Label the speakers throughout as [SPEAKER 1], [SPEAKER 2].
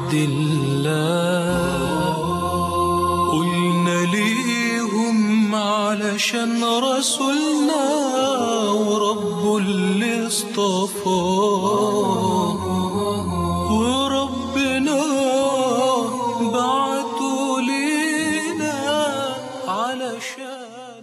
[SPEAKER 1] عبد الله قلنا ليهم علشان رسولنا ورب اللي اصطفاه وربنا بعته لينا علشان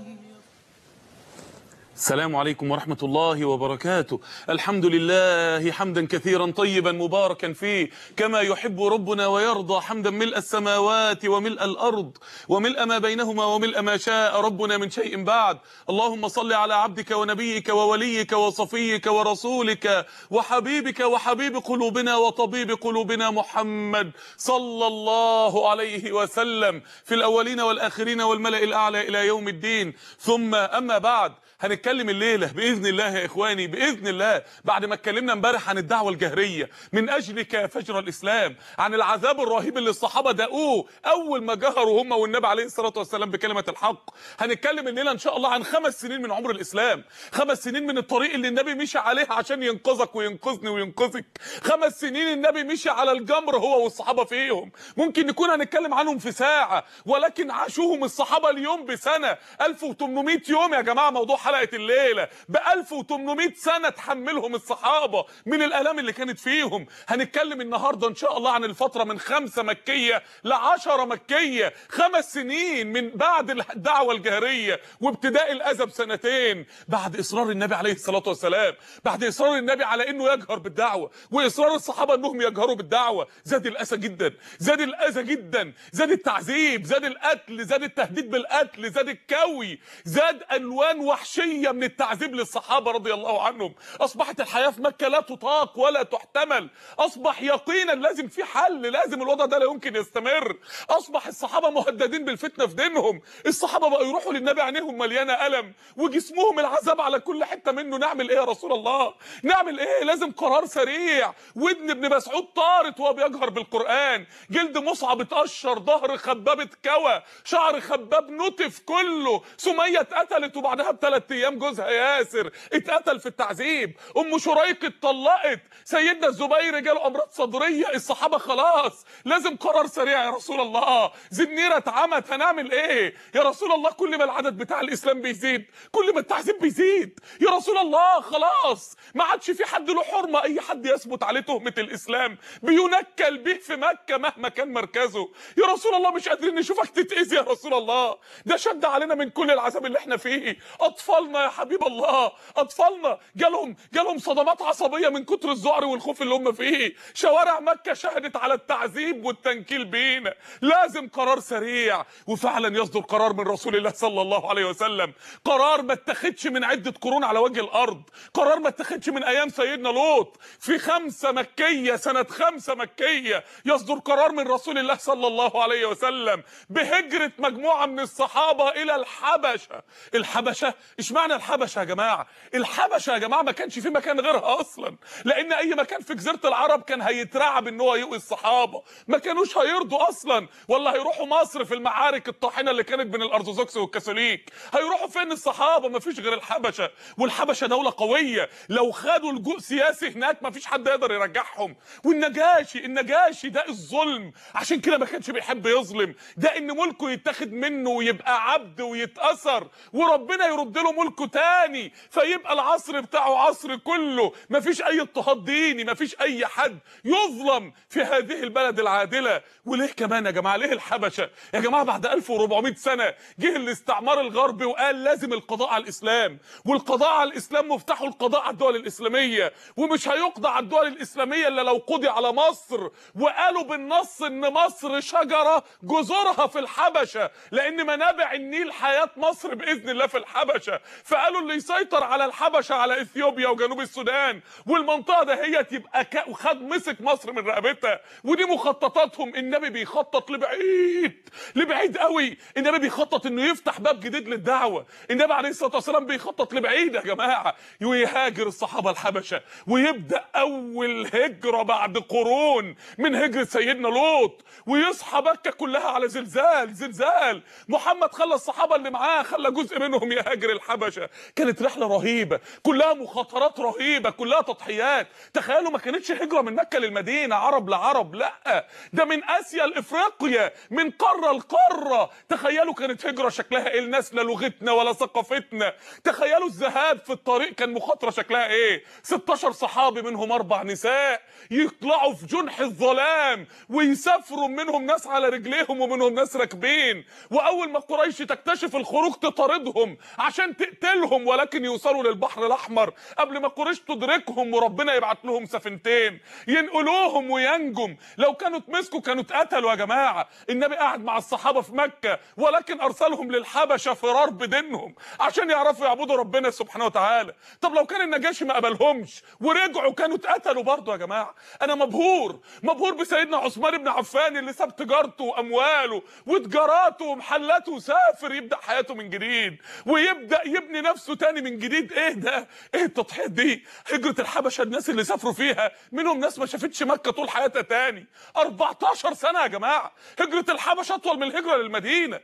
[SPEAKER 2] السلام عليكم ورحمة الله وبركاته الحمد لله حمدا كثيرا طيبا مباركا فيه كما يحب ربنا ويرضى حمدا ملء السماوات وملء الأرض وملء ما بينهما وملء ما شاء ربنا من شيء بعد اللهم صل على عبدك ونبيك ووليك وصفيك ورسولك وحبيبك وحبيب قلوبنا وطبيب قلوبنا محمد صلى الله عليه وسلم في الأولين والآخرين والملأ الأعلى إلى يوم الدين ثم أما بعد هنتكلم الليله باذن الله يا اخواني باذن الله بعد ما اتكلمنا امبارح عن الدعوه الجهريه من اجلك يا فجر الاسلام عن العذاب الرهيب اللي الصحابه دقوه اول ما جهروا هم والنبي عليه الصلاه والسلام بكلمه الحق هنتكلم الليله ان شاء الله عن خمس سنين من عمر الاسلام خمس سنين من الطريق اللي النبي مشي عليه عشان ينقذك وينقذني وينقذك خمس سنين النبي مشي على الجمر هو والصحابه فيهم ممكن نكون هنتكلم عنهم في ساعه ولكن عاشوهم الصحابه اليوم بسنه 1800 يوم يا جماعه موضوع حلقه الليله ب 1800 سنه تحملهم الصحابه من الالام اللي كانت فيهم هنتكلم النهارده ان شاء الله عن الفتره من خمسه مكيه لعشرة مكيه خمس سنين من بعد الدعوه الجهريه وابتداء الاذى بسنتين بعد اصرار النبي عليه الصلاه والسلام بعد اصرار النبي على انه يجهر بالدعوه واصرار الصحابه انهم يجهروا بالدعوه زاد الاسى جدا زاد الاذى جدا زاد التعذيب زاد القتل زاد التهديد بالقتل زاد الكوي زاد الوان وحشيه من التعذيب للصحابه رضي الله عنهم اصبحت الحياه في مكه لا تطاق ولا تحتمل اصبح يقينا لازم في حل لازم الوضع ده لا يمكن يستمر اصبح الصحابه مهددين بالفتنه في دينهم الصحابه بقوا يروحوا للنبي عينيهم مليانه الم وجسمهم العذاب على كل حته منه نعمل ايه يا رسول الله نعمل ايه لازم قرار سريع ودن ابن مسعود طارت وهو بيجهر بالقران جلد مصعب اتقشر ظهر خباب اتكوى شعر خباب نتف كله سميه اتقتلت وبعدها بثلاث ايام جوزها ياسر اتقتل في التعذيب ام شريك اتطلقت سيدنا الزبير جاله امراض صدريه الصحابه خلاص لازم قرار سريع يا رسول الله زنيره اتعمت هنعمل ايه يا رسول الله كل ما العدد بتاع الاسلام بيزيد كل ما التعذيب بيزيد يا رسول الله خلاص ما عادش في حد له حرمه اي حد يثبت عليه تهمه الاسلام بينكل به في مكه مهما كان مركزه يا رسول الله مش قادرين نشوفك تتاذي يا رسول الله ده شد علينا من كل العذاب اللي احنا فيه اطفالنا يا حبيب الله اطفالنا جالهم جالهم صدمات عصبيه من كتر الذعر والخوف اللي هم فيه شوارع مكه شهدت على التعذيب والتنكيل بينا لازم قرار سريع وفعلا يصدر قرار من رسول الله صلى الله عليه وسلم قرار ما اتخذش من عده قرون على وجه الارض قرار ما اتخذش من ايام سيدنا لوط في خمسه مكيه سنه خمسه مكيه يصدر قرار من رسول الله صلى الله عليه وسلم بهجره مجموعه من الصحابه الى الحبشه الحبشه اشمعنى الحبشه يا جماعه الحبشه يا جماعه ما كانش في مكان غيرها اصلا لان اي مكان في جزيره العرب كان هيترعب ان هو يؤذي الصحابه ما كانوش هيرضوا اصلا ولا هيروحوا مصر في المعارك الطاحنه اللي كانت بين الارثوذكس والكاثوليك هيروحوا فين الصحابه ما فيش غير الحبشه والحبشه دوله قويه لو خدوا لجوء سياسي هناك ما فيش حد يقدر يرجعهم والنجاشي النجاشي ده الظلم عشان كده ما كانش بيحب يظلم ده ان ملكه يتاخد منه ويبقى عبد ويتاثر وربنا يرد له ملكه تاني فيبقى العصر بتاعه عصر كله ما فيش اي اضطهاد ديني ما فيش اي حد يظلم في هذه البلد العادله وليه كمان يا جماعه ليه الحبشه يا جماعه بعد 1400 سنه جه الاستعمار الغربي وقال لازم القضاء على الاسلام والقضاء على الاسلام مفتاحه القضاء على الدول الاسلاميه ومش هيقضى على الدول الاسلاميه الا لو قضي على مصر وقالوا بالنص ان مصر شجره جذورها في الحبشه لان منابع النيل حياه مصر باذن الله في الحبشه فقالوا اللي يسيطر على الحبشه على اثيوبيا وجنوب السودان والمنطقه دهيت يبقى كا- خد مسك مصر من رقبتها ودي مخططاتهم النبي بيخطط لبعيد لبعيد قوي النبي بيخطط انه يفتح باب جديد للدعوه النبي عليه الصلاه والسلام بيخطط لبعيد يا جماعه ويهاجر الصحابه الحبشه ويبدا اول هجره بعد قرون من هجره سيدنا لوط ويصحى مكه كلها على زلزال زلزال محمد خلى الصحابه اللي معاه خلى جزء منهم يهاجر الحبشه الهجره كانت رحله رهيبه كلها مخاطرات رهيبه كلها تضحيات تخيلوا ما كانتش هجره من مكه للمدينه عرب لعرب لا ده من اسيا لافريقيا من قاره لقاره تخيلوا كانت هجره شكلها ايه الناس لا لغتنا ولا ثقافتنا تخيلوا الذهاب في الطريق كان مخاطره شكلها ايه 16 صحابي منهم اربع نساء يطلعوا في جنح الظلام ويسافروا منهم ناس على رجليهم ومنهم ناس راكبين واول ما قريش تكتشف الخروج تطاردهم عشان تقتلهم ولكن يوصلوا للبحر الاحمر قبل ما قريش تدركهم وربنا يبعت لهم سفينتين ينقلوهم وينجم لو كانوا اتمسكوا كانوا اتقتلوا يا جماعه النبي قاعد مع الصحابه في مكه ولكن ارسلهم للحبشه فرار بدينهم عشان يعرفوا يعبدوا ربنا سبحانه وتعالى طب لو كان النجاشي ما قبلهمش ورجعوا كانوا اتقتلوا برضه يا جماعه انا مبهور مبهور بسيدنا عثمان بن عفان اللي ساب تجارته وامواله وتجاراته ومحلاته وسافر يبدا حياته من جديد ويبدا يبني نفسه تاني من جديد ايه ده ايه التضحيات دي هجره الحبشه الناس اللي سافروا فيها منهم ناس ما شافتش مكه طول حياتها تاني 14 سنه يا جماعه هجره الحبشه اطول من الهجره للمدينه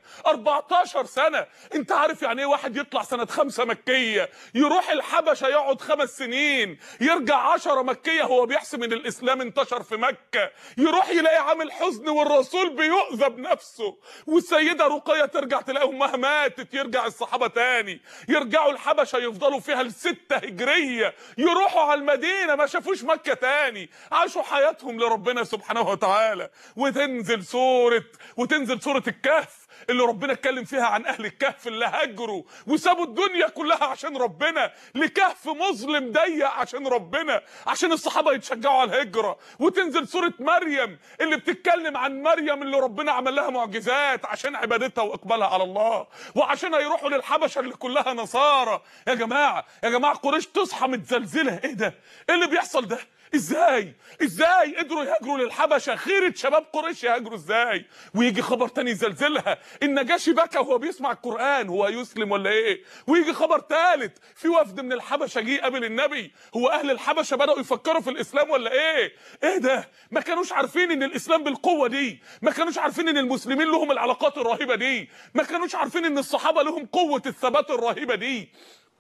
[SPEAKER 2] 14 سنه انت عارف يعني ايه واحد يطلع سنه خمسة مكيه يروح الحبشه يقعد خمس سنين يرجع عشرة مكيه هو بيحسب ان الاسلام انتشر في مكه يروح يلاقي عامل حزن والرسول بيؤذى بنفسه والسيده رقيه ترجع تلاقي امها ماتت يرجع الصحابه تاني يرجعوا الحبشه يفضلوا فيها لستة هجريه يروحوا على المدينه ما شافوش مكه تاني عاشوا حياتهم لربنا سبحانه وتعالى وتنزل سوره وتنزل سوره الكهف اللي ربنا اتكلم فيها عن اهل الكهف اللي هاجروا وسابوا الدنيا كلها عشان ربنا لكهف مظلم ضيق عشان ربنا عشان الصحابه يتشجعوا على الهجره وتنزل سوره مريم اللي بتتكلم عن مريم اللي ربنا عمل لها معجزات عشان عبادتها واقبالها على الله وعشان هيروحوا للحبشه اللي كلها نصارى يا جماعه يا جماعه قريش تصحى متزلزله ايه ده ايه اللي بيحصل ده ازاي ازاي قدروا يهاجروا للحبشه خيره شباب قريش يهاجروا ازاي ويجي خبر تاني يزلزلها النجاشي بكى وهو بيسمع القران هو يسلم ولا ايه ويجي خبر ثالث في وفد من الحبشه جه قابل النبي هو اهل الحبشه بداوا يفكروا في الاسلام ولا ايه ايه ده ما كانوش عارفين ان الاسلام بالقوه دي ما كانوش عارفين ان المسلمين لهم العلاقات الرهيبه دي ما كانوش عارفين ان الصحابه لهم قوه الثبات الرهيبه دي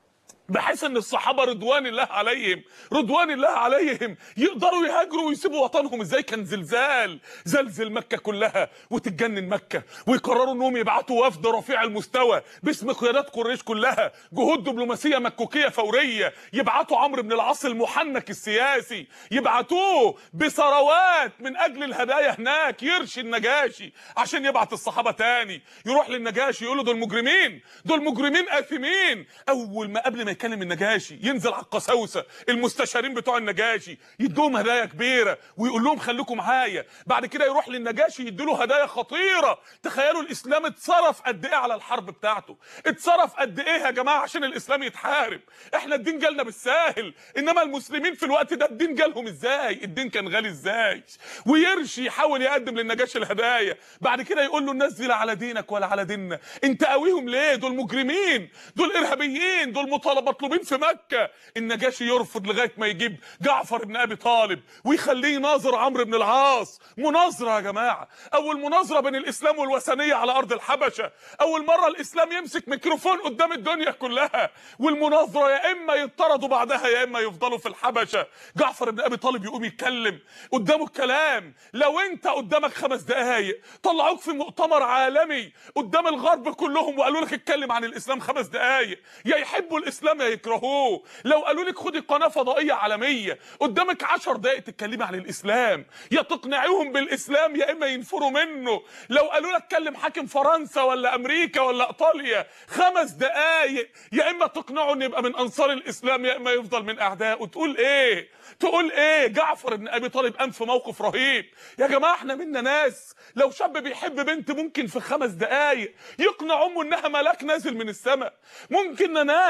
[SPEAKER 2] بحيث ان الصحابه رضوان الله عليهم رضوان الله عليهم يقدروا يهاجروا ويسيبوا وطنهم ازاي كان زلزال زلزل مكه كلها وتتجنن مكه ويقرروا انهم يبعتوا وفد رفيع المستوى باسم قيادات قريش كلها جهود دبلوماسيه مكوكيه فوريه يبعتوا عمرو بن العاص المحنك السياسي يبعتوه بثروات من اجل الهدايا هناك يرشي النجاشي عشان يبعت الصحابه تاني يروح للنجاشي يقول له دول مجرمين دول مجرمين اثمين اول ما قبل ما يكلم النجاشي ينزل على القساوسه المستشارين بتوع النجاشي يدوهم هدايا كبيره ويقول لهم خليكم معايا بعد كده يروح للنجاشي يديله هدايا خطيره تخيلوا الاسلام اتصرف قد ايه على الحرب بتاعته اتصرف قد ايه يا جماعه عشان الاسلام يتحارب احنا الدين جالنا بالساهل انما المسلمين في الوقت ده الدين جالهم ازاي الدين كان غالي ازاي ويرشي يحاول يقدم للنجاشي الهدايا بعد كده يقول له الناس دي لا على دينك ولا على ديننا انت قويهم ليه دول مجرمين دول ارهابيين دول مطالبه مطلوبين في مكه النجاشي يرفض لغايه ما يجيب جعفر بن ابي طالب ويخليه يناظر عمرو بن العاص مناظره يا جماعه اول مناظره بين الاسلام والوثنيه على ارض الحبشه اول مره الاسلام يمسك ميكروفون قدام الدنيا كلها والمناظره يا اما يطردوا بعدها يا اما يفضلوا في الحبشه جعفر بن ابي طالب يقوم يتكلم قدامه الكلام لو انت قدامك خمس دقايق طلعوك في مؤتمر عالمي قدام الغرب كلهم وقالوا لك اتكلم عن الاسلام خمس دقايق يا يحبوا الاسلام يا يكرهوه لو قالوا لك خدي قناه فضائيه عالميه قدامك عشر دقايق تتكلمي عن الاسلام يا تقنعيهم بالاسلام يا اما ينفروا منه لو قالوا لك كلم حاكم فرنسا ولا امريكا ولا ايطاليا خمس دقايق يا اما تقنعه ان يبقى من انصار الاسلام يا اما يفضل من اعدائه تقول ايه تقول ايه جعفر بن ابي طالب قام في موقف رهيب يا جماعه احنا منا ناس لو شاب بيحب بنت ممكن في خمس دقايق يقنع امه انها ملاك نازل من السماء ممكن ناس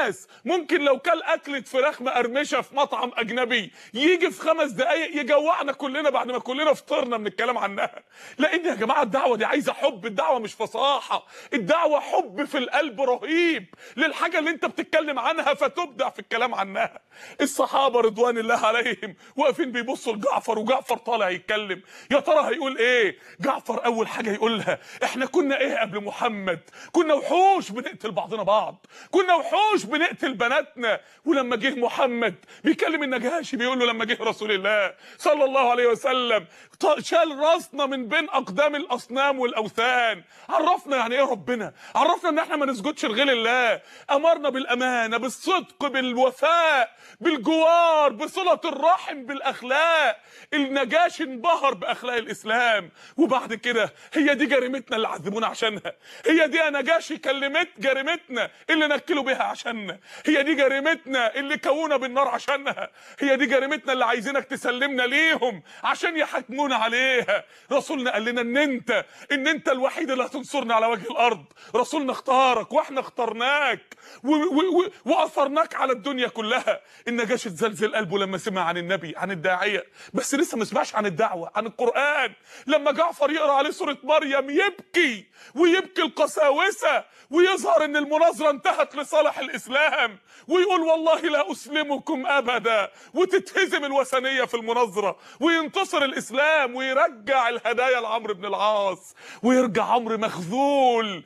[SPEAKER 2] ممكن لو كل اكله فراخ مقرمشه في مطعم اجنبي يجي في خمس دقائق يجوعنا كلنا بعد ما كلنا فطرنا من الكلام عنها لان يا جماعه الدعوه دي عايزه حب الدعوه مش فصاحه الدعوه حب في القلب رهيب للحاجه اللي انت بتتكلم عنها فتبدع في الكلام عنها الصحابه رضوان الله عليهم واقفين بيبصوا لجعفر وجعفر طالع يتكلم يا ترى هيقول ايه جعفر اول حاجه يقولها احنا كنا ايه قبل محمد كنا وحوش بنقتل بعضنا بعض كنا وحوش بنقتل بناتنا ولما جه محمد بيكلم النجاشي بيقول له لما جه رسول الله صلى الله عليه وسلم ط- شال راسنا من بين اقدام الاصنام والاوثان عرفنا يعني ايه ربنا عرفنا ان احنا ما نسجدش لغير الله امرنا بالامانه بالصدق بالوفاء بالجوار بصله الرحم بالاخلاق النجاشي انبهر باخلاق الاسلام وبعد كده هي دي جريمتنا اللي عذبونا عشانها هي دي يا نجاشي كلمت جريمتنا اللي نكلوا بيها عشاننا هي دي جريمتنا اللي كونا بالنار عشانها هي دي جريمتنا اللي عايزينك تسلمنا ليهم عشان يحاكمونا عليها رسولنا قال لنا ان انت ان انت الوحيد اللي هتنصرنا على وجه الارض رسولنا اختارك واحنا اخترناك و- و- و- واثرناك على الدنيا كلها النجاشي اتزلزل قلبه لما سمع عن النبي عن الداعيه بس لسه ما سمعش عن الدعوه عن القران لما جعفر يقرا عليه سوره مريم يبكي ويبكي القساوسه ويظهر ان المناظره انتهت لصالح الاسلام ويقول والله لا اسلمكم ابدا وتتهزم الوثنيه في المناظره وينتصر الاسلام ويرجع الهدايا لعمرو بن العاص ويرجع عمرو مخذول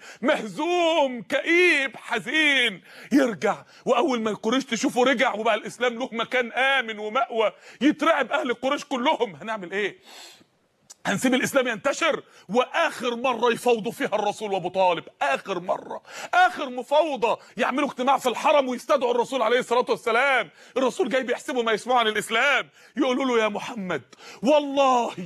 [SPEAKER 2] مهزوم كئيب حزين يرجع واول ما القريش تشوفه رجع وبقى الاسلام له مكان امن ومأوى يترعب اهل قريش كلهم هنعمل ايه هنسيب الاسلام ينتشر واخر مره يفاوضوا فيها الرسول وابو طالب اخر مره اخر مفاوضه يعملوا اجتماع في الحرم ويستدعوا الرسول عليه الصلاه والسلام الرسول جاي بيحسبوا ما يسمعوا عن الاسلام يقولوا له يا محمد والله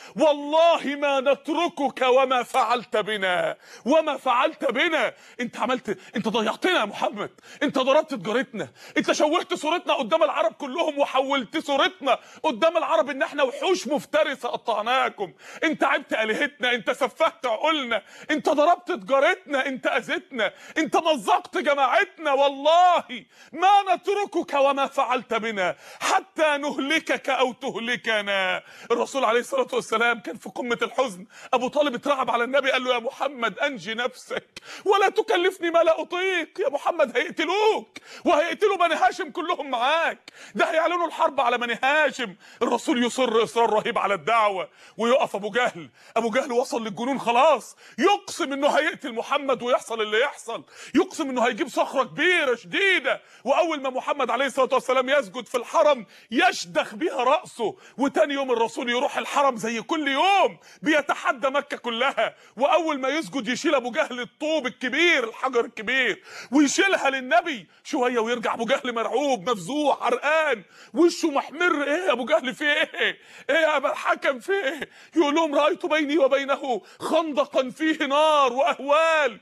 [SPEAKER 2] والله ما نتركك وما فعلت بنا وما فعلت بنا انت عملت انت ضيعتنا يا محمد انت ضربت تجارتنا انت شوهت صورتنا قدام العرب كلهم وحولت صورتنا قدام العرب ان احنا وحوش مفترسه قطعناكم انت عبت الهتنا انت سفهت عقولنا انت ضربت تجارتنا انت اذيتنا انت مزقت جماعتنا والله ما نتركك وما فعلت بنا حتى نهلكك او تهلكنا الرسول عليه الصلاه والسلام كان في قمه الحزن ابو طالب اترعب على النبي قال له يا محمد انجي نفسك ولا تكلفني ما لا اطيق يا محمد هيقتلوك وهيقتلوا بني هاشم كلهم معاك ده هيعلنوا الحرب على بني هاشم الرسول يصر اصرار رهيب على الدعوه ويقف ابو جهل ابو جهل وصل للجنون خلاص يقسم انه هيقتل محمد ويحصل اللي يحصل يقسم انه هيجيب صخره كبيره شديده واول ما محمد عليه الصلاه والسلام يسجد في الحرم يشدخ بيها راسه وتاني يوم الرسول يروح الحرم زي كل يوم بيتحدى مكه كلها واول ما يسجد يشيل ابو جهل الطوب الكبير الحجر الكبير ويشيلها للنبي شويه ويرجع ابو جهل مرعوب مفزوع عرقان وشه محمر ايه يا ابو جهل في ايه ايه يا ابا الحكم في ايه يقول لهم رايت بيني وبينه خندقا فيه نار واهوال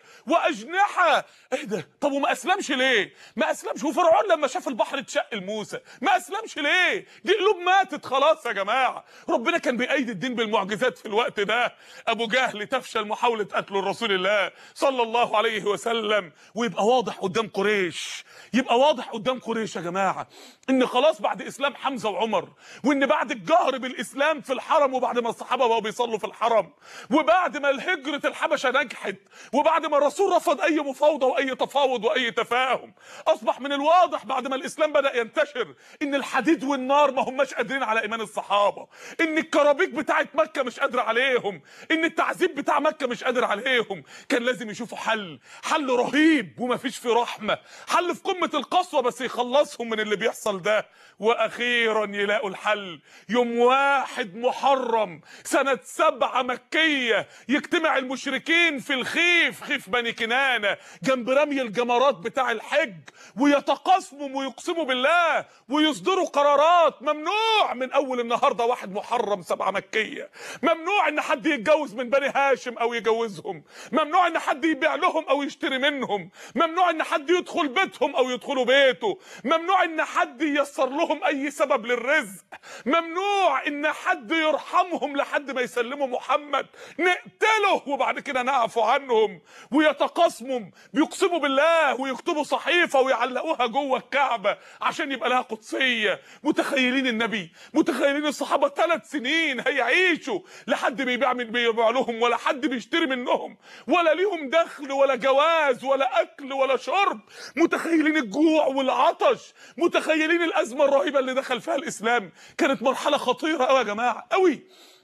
[SPEAKER 2] واجنحه ايه ده طب وما اسلمش ليه ما اسلمش وفرعون لما شاف البحر اتشق لموسى ما اسلمش ليه دي قلوب ماتت خلاص يا جماعه ربنا كان بيأيد الدين بالمعجزات في الوقت ده ابو جهل تفشل محاوله قتل رسول الله صلى الله عليه وسلم ويبقى واضح قدام قريش يبقى واضح قدام قريش يا جماعه ان خلاص بعد اسلام حمزه وعمر وان بعد الجهر بالاسلام في الحرم وبعد ما الصحابه بقوا بيصلوا في الحرم وبعد ما الهجره الحبشه نجحت وبعد ما الرسول رفض اي مفاوضه واي تفاوض واي تفاهم اصبح من الواضح بعد ما الاسلام بدا ينتشر ان الحديد والنار ما هماش قادرين على ايمان الصحابه ان الكرابيك بتاعت مكه مش قادره عليهم ان التعذيب بتاع مكه مش قادر عليهم كان لازم يشوفوا حل حل رهيب ومفيش فيه رحمه حل في قمه القسوه بس يخلصهم من اللي بيحصل ده واخيرا يلاقوا الحل يوم واحد محرم سنه سبعه مكيه يجتمع المشركين في الخيف خيف بني كنانه جنب رمي الجمرات بتاع الحج ويتقاسموا ويقسموا بالله ويصدروا قرارات ممنوع من اول النهارده واحد محرم سبعه مكيه ممنوع ان حد يتجوز من بني هاشم او يجوزهم ممنوع ان حد يبيع لهم او يشتري منهم ممنوع ان حد يدخل بيتهم او يدخلوا بيته ممنوع ان حد ييسر لهم اي سبب للرزق ممنوع ان حد يرحمهم لحد لحد ما يسلموا محمد نقتله وبعد كده نعفو عنهم ويتقاسموا بيقسموا بالله ويكتبوا صحيفه ويعلقوها جوه الكعبه عشان يبقى لها قدسيه متخيلين النبي متخيلين الصحابه ثلاث سنين هيعيشوا لحد بيبيع من بيبيع لهم ولا حد بيشتري منهم ولا ليهم دخل ولا جواز ولا اكل ولا شرب متخيلين الجوع والعطش متخيلين الازمه الرهيبه اللي دخل فيها الاسلام كانت مرحله خطيره قوي يا جماعه قوي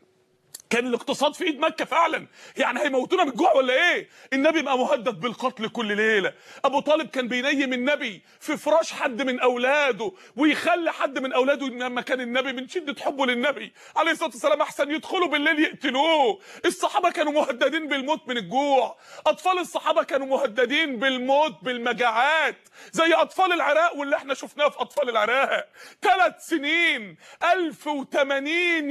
[SPEAKER 2] كان الاقتصاد في ايد مكه فعلا يعني هيموتونا من الجوع ولا ايه النبي بقى مهدد بالقتل كل ليله ابو طالب كان بينيم النبي في فراش حد من اولاده ويخلي حد من اولاده لما كان النبي من شده حبه للنبي عليه الصلاه والسلام احسن يدخلوا بالليل يقتلوه الصحابه كانوا مهددين بالموت من الجوع اطفال الصحابه كانوا مهددين بالموت بالمجاعات زي اطفال العراق واللي احنا شفناه في اطفال العراق ثلاث سنين 1080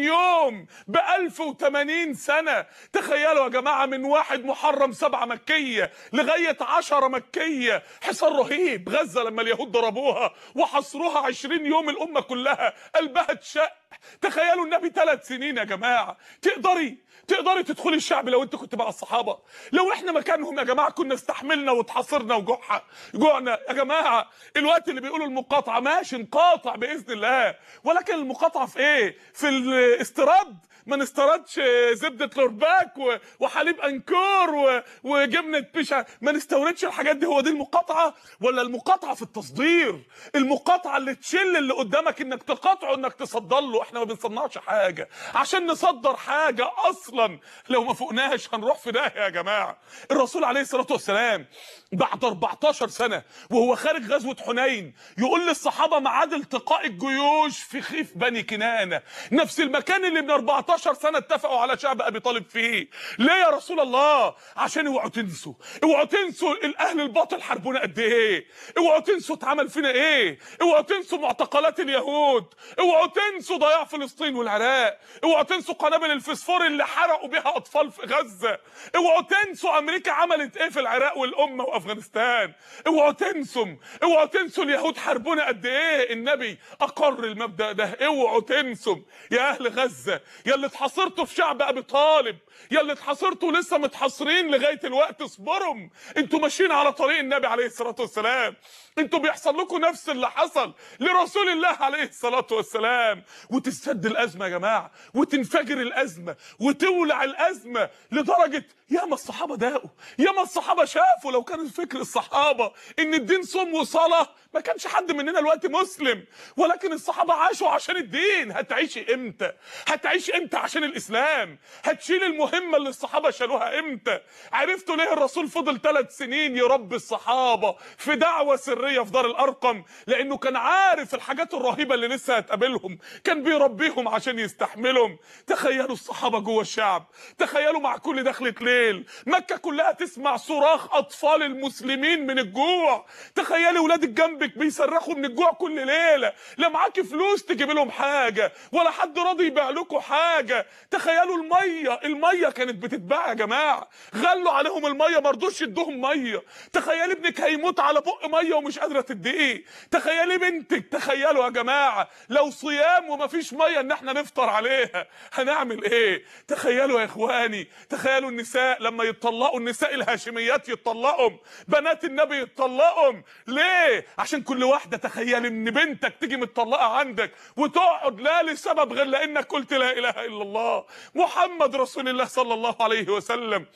[SPEAKER 2] يوم ب 1080 سنه تخيلوا يا جماعه من واحد محرم سبعه مكيه لغايه عشرة مكيه حصار رهيب غزه لما اليهود ضربوها وحصروها 20 يوم الامه كلها قلبها اتشق تخيلوا النبي ثلاث سنين يا جماعه تقدري تقدري تدخلي الشعب لو انت كنت مع الصحابه لو احنا مكانهم يا جماعه كنا استحملنا واتحصرنا وجوعنا جوعنا يا جماعه الوقت اللي بيقولوا المقاطعه ماشي نقاطع باذن الله ولكن المقاطعه في ايه في الاستيراد ما نستوردش زبده لورباك و- وحليب انكور و- وجبنه بيشا ما نستوردش الحاجات دي هو دي المقاطعه ولا المقاطعه في التصدير المقاطعه اللي تشل اللي قدامك انك تقاطعه انك تصدر له احنا ما بنصنعش حاجه عشان نصدر حاجه اصلا لو ما فوقناش هنروح في داهيه يا جماعه الرسول عليه الصلاه والسلام بعد 14 سنه وهو خارج غزوه حنين يقول للصحابه ميعاد التقاء الجيوش في خيف بني كنانه نفس المكان اللي من 14 سنه اتفقوا على شعب ابي طالب فيه ليه يا رسول الله عشان اوعوا تنسوا اوعوا تنسوا الاهل الباطل حاربونا قد ايه اوعوا تنسوا اتعمل فينا ايه اوعوا تنسوا معتقلات اليهود اوعوا تنسوا ضياع فلسطين والعراق اوعوا تنسوا قنابل الفسفور اللي حرقوا بيها اطفال في غزه اوعوا تنسوا امريكا عملت ايه في العراق والامه وافغانستان اوعوا تنسوا اوعوا تنسوا اليهود حاربونا قد ايه النبي اقر المبدا ده اوعوا تنسوا يا اهل غزه يا اللي اتحاصرتوا في شعب ابي طالب يا اللي اتحاصرتوا لسه متحاصرين لغايه الوقت اصبروا انتوا ماشيين على طريق النبي عليه الصلاه والسلام انتوا بيحصل لكم نفس اللي حصل لرسول الله عليه الصلاه والسلام وتسد الازمه يا جماعه وتنفجر الازمه وتولع الازمه لدرجه ياما الصحابه داقوا ياما الصحابه شافوا لو كان فكر الصحابه ان الدين صوم وصلاه ما كانش حد مننا الوقت مسلم ولكن الصحابه عاشوا عشان الدين هتعيشي امتى هتعيشي امتى عشان الاسلام هتشيل المهمه اللي الصحابه شالوها امتى عرفتوا ليه الرسول فضل ثلاث سنين يربي الصحابه في دعوه سريه في دار الارقم لانه كان عارف الحاجات الرهيبه اللي لسه هتقابلهم كان بيربيهم عشان يستحملهم تخيلوا الصحابه جوه الشعب تخيلوا مع كل دخلة ليل مكه كلها تسمع صراخ اطفال المسلمين من الجوع تخيلي ولادك جنبك بيصرخوا من الجوع كل ليله لا معاكي فلوس تجيب لهم حاجه ولا حد راضي يبيع لكم حاجه تخيلوا الميه الميه كانت بتتباع يا جماعه غلوا عليهم الميه ما رضوش يدوهم ميه تخيلي ابنك هيموت على بق ميه ومش قادره تديه تخيلي بنتك تخيلوا يا جماعه لو صيام ومفيش ميه ان احنا نفطر عليها هنعمل ايه تخيلوا يا اخواني تخيلوا النساء لما يتطلقوا النساء الهاشميات يتطلقوا بنات النبي يتطلقوا ليه عشان كل واحده تخيل ان بنتك تيجي متطلقه عندك وتقعد لا لسبب غير لانك قلت لا اله الا الله محمد رسول الله صلى الله عليه وسلم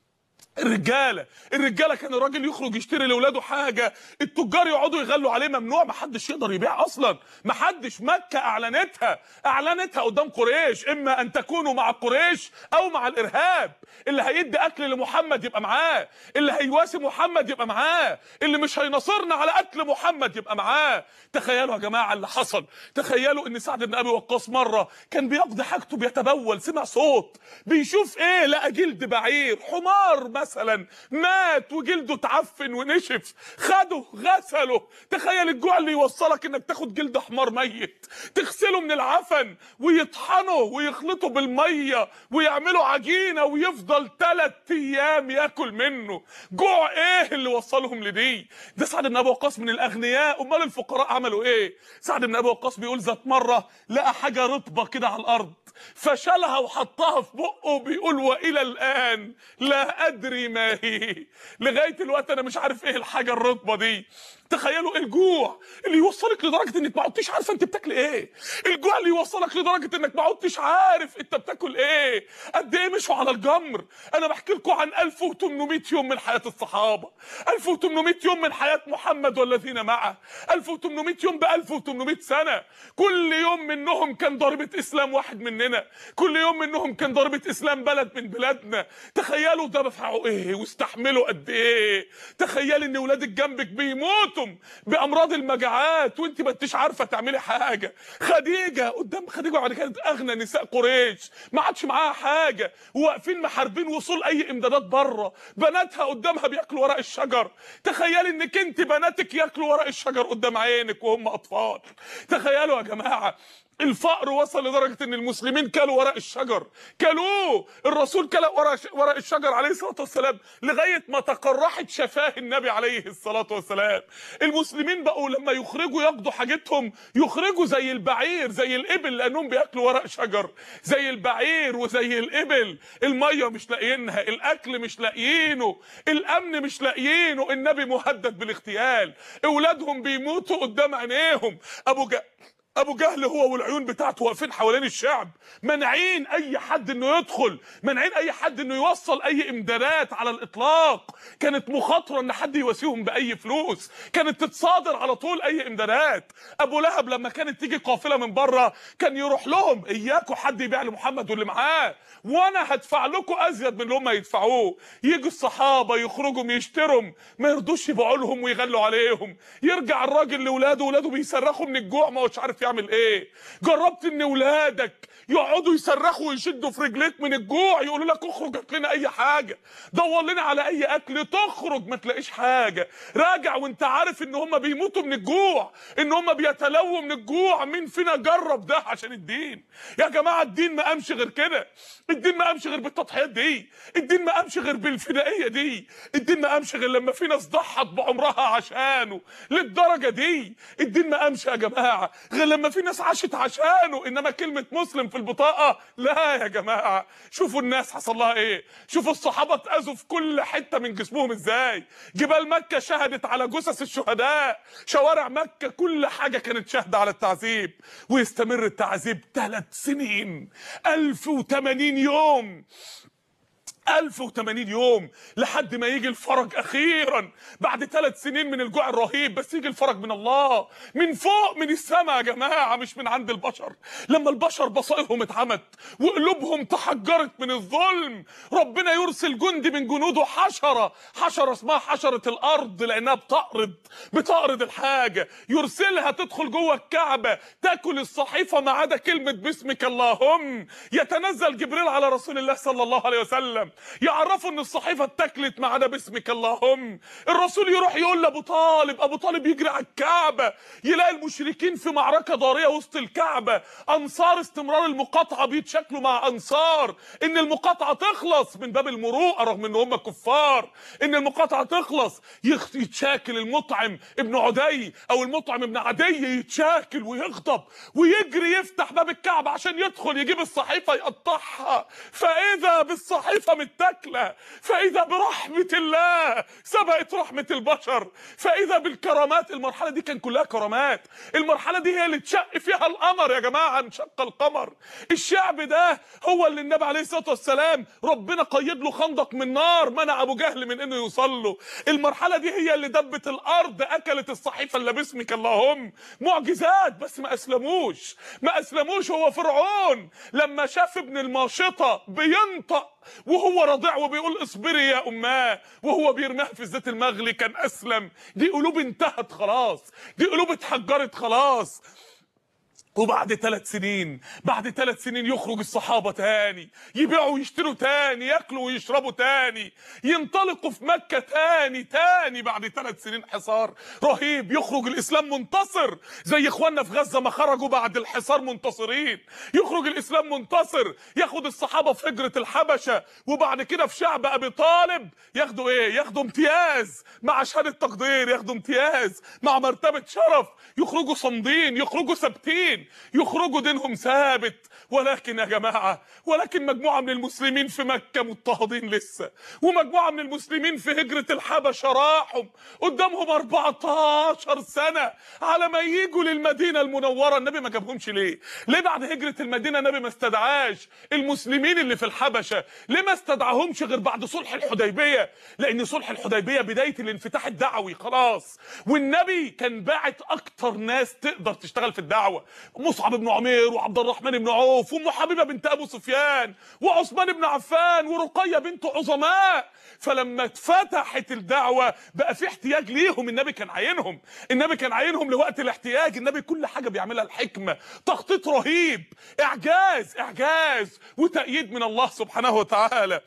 [SPEAKER 2] الرجاله الرجاله كان الراجل يخرج يشتري لاولاده حاجه التجار يقعدوا يغلوا عليه ممنوع ما حدش يقدر يبيع اصلا ما حدش مكه اعلنتها اعلنتها قدام قريش اما ان تكونوا مع قريش او مع الارهاب اللي هيدي اكل لمحمد يبقى معاه اللي هيواسي محمد يبقى معاه اللي مش هيناصرنا على قتل محمد يبقى معاه تخيلوا يا جماعه اللي حصل تخيلوا ان سعد بن ابي وقاص مره كان بيقضي حاجته بيتبول سمع صوت بيشوف ايه لقى جلد بعير حمار مثلا مات وجلده اتعفن ونشف خده غسله تخيل الجوع اللي يوصلك انك تاخد جلد حمار ميت تغسله من العفن ويطحنه ويخلطه بالميه ويعملوا عجينه ويفضل ثلاث ايام ياكل منه جوع ايه اللي وصلهم لدي ده سعد بن ابي وقاص من الاغنياء امال الفقراء عملوا ايه سعد بن ابي وقاص بيقول ذات مره لقى حاجه رطبه كده على الارض فشالها وحطها في بقه بيقول والى الان لا ادري ما هي لغايه الوقت انا مش عارف ايه الحاجه الرطبه دي تخيلوا الجوع اللي يوصلك لدرجه انك ما عدتش عارفه انت بتاكل ايه الجوع اللي يوصلك لدرجه انك ما عدتش عارف انت بتاكل ايه قد ايه مشوا على الجمر انا بحكي لكم عن 1800 يوم من حياه الصحابه 1800 يوم من حياه محمد والذين معه 1800 يوم ب 1800 سنه كل يوم منهم كان ضربه اسلام واحد مننا كل يوم منهم كان ضربه اسلام بلد من بلادنا تخيلوا دفعوا ايه واستحملوا قد ايه تخيل ان ولادك جنبك بيموتوا بامراض المجاعات وانت ما انتش عارفه تعملي حاجه خديجه قدام خديجه بعد كانت اغنى نساء قريش ما عادش معاها حاجه وواقفين محاربين وصول اي امدادات بره بناتها قدامها بياكلوا ورق الشجر تخيلي انك انت بناتك ياكلوا ورق الشجر قدام عينك وهم اطفال تخيلوا يا جماعه الفقر وصل لدرجه ان المسلمين كلوا ورق الشجر كلوه الرسول كل ورق ورق الشجر عليه الصلاه والسلام لغايه ما تقرحت شفاه النبي عليه الصلاه والسلام المسلمين بقوا لما يخرجوا ياخدوا حاجتهم يخرجوا زي البعير زي الابل لانهم بياكلوا ورق شجر زي البعير وزي الابل الميه مش لاقيينها الاكل مش لاقيينه الامن مش لاقيينه النبي مهدد بالاغتيال اولادهم بيموتوا قدام عينيهم ابو جهل ابو جهل هو والعيون بتاعته واقفين حوالين الشعب منعين اي حد انه يدخل منعين اي حد انه يوصل اي امدادات على الاطلاق كانت مخاطره ان حد يواسيهم باي فلوس كانت تتصادر على طول اي امدادات ابو لهب لما كانت تيجي قافله من بره كان يروح لهم اياكوا حد يبيع لمحمد واللي معاه وانا هدفع لكم ازيد من اللي هم يدفعوه يجوا الصحابه يخرجوا يشتروا ما يرضوش يبيعوا لهم ويغلوا عليهم يرجع الراجل لاولاده ولاده بيصرخوا من الجوع ما هوش عارف يعمل ايه جربت ان ولادك يقعدوا يصرخوا ويشدوا في رجليك من الجوع يقولوا لك اخرج هات لنا اي حاجه دور لنا على اي اكل تخرج ما تلاقيش حاجه راجع وانت عارف ان هم بيموتوا من الجوع ان هم بيتلووا من الجوع مين فينا جرب ده عشان الدين يا جماعه الدين ما قامش غير كده الدين ما قامش غير بالتضحيات دي الدين ما قامش غير بالفدائيه دي الدين ما قامش غير لما في ناس ضحت بعمرها عشانه للدرجه دي الدين ما قامش يا جماعه غير لما في ناس عاشت عشانه انما كلمه مسلم في البطاقه لا يا جماعه شوفوا الناس حصل لها ايه شوفوا الصحابه اتاذوا في كل حته من جسمهم ازاي جبال مكه شهدت على جثث الشهداء شوارع مكه كل حاجه كانت شاهده على التعذيب ويستمر التعذيب ثلاث سنين 1080 يوم 1080 يوم لحد ما يجي الفرج اخيرا بعد ثلاث سنين من الجوع الرهيب بس يجي الفرج من الله من فوق من السماء يا جماعه مش من عند البشر لما البشر بصائرهم اتعمت وقلوبهم تحجرت من الظلم ربنا يرسل جندي من جنوده حشره حشره اسمها حشره الارض لانها بتقرض بتقرض الحاجه يرسلها تدخل جوه الكعبه تاكل الصحيفه ما عدا كلمه باسمك اللهم يتنزل جبريل على رسول الله صلى الله عليه وسلم يعرفوا ان الصحيفه اتاكلت ما عدا باسمك اللهم الرسول يروح يقول لابو طالب ابو طالب يجري على الكعبه يلاقي المشركين في معركه ضاريه وسط الكعبه انصار استمرار المقاطعه بيتشكلوا مع انصار ان المقاطعه تخلص من باب المروءه رغم ان هم كفار ان المقاطعه تخلص يخ- يتشاكل المطعم ابن عدي او المطعم ابن عدي يتشاكل ويغضب ويجري يفتح باب الكعبه عشان يدخل يجيب الصحيفه يقطعها فاذا بالصحيفه متاكله فاذا برحمه الله سبقت رحمه البشر فاذا بالكرامات المرحله دي كان كلها كرامات المرحله دي هي اللي اتشق فيها القمر يا جماعه انشق القمر الشعب ده هو اللي النبي عليه الصلاه والسلام ربنا قيد له خندق من نار منع ابو جهل من انه يوصل له المرحله دي هي اللي دبت الارض اكلت الصحيفه اللي باسمك اللهم معجزات بس ما اسلموش ما اسلموش هو فرعون لما شاف ابن الماشطه بينطق وهو رضيع وبيقول اصبري يا اماه وهو بيرميها في الزيت المغلي كان اسلم دي قلوب انتهت خلاص دي قلوب اتحجرت خلاص وبعد ثلاث سنين بعد ثلاث سنين يخرج الصحابة تاني يبيعوا ويشتروا تاني ياكلوا ويشربوا تاني ينطلقوا في مكة تاني تاني بعد ثلاث سنين حصار رهيب يخرج الإسلام منتصر زي إخواننا في غزة ما خرجوا بعد الحصار منتصرين يخرج الإسلام منتصر ياخد الصحابة في هجرة الحبشة وبعد كده في شعب أبي طالب ياخدوا إيه ياخدوا امتياز مع شهادة تقدير ياخدوا امتياز مع مرتبة شرف يخرجوا صامدين يخرجوا ثابتين يخرجوا دينهم ثابت ولكن يا جماعة ولكن مجموعة من المسلمين في مكة مضطهدين لسه ومجموعة من المسلمين في هجرة الحبشة راحوا قدامهم 14 سنة على ما يجوا للمدينة المنورة النبي ما جابهمش ليه ليه بعد هجرة المدينة النبي ما استدعاش المسلمين اللي في الحبشة ليه ما استدعاهمش غير بعد صلح الحديبية لأن صلح الحديبية بداية الانفتاح الدعوي خلاص والنبي كان باعت أكتر ناس تقدر تشتغل في الدعوة مصعب بن عمير وعبد الرحمن بن عوف وام حبيبه بنت ابو سفيان وعثمان بن عفان ورقيه بنت عظماء فلما اتفتحت الدعوه بقى في احتياج ليهم النبي كان عاينهم النبي كان عاينهم لوقت الاحتياج النبي كل حاجه بيعملها الحكمه تخطيط رهيب اعجاز اعجاز وتأييد من الله سبحانه وتعالى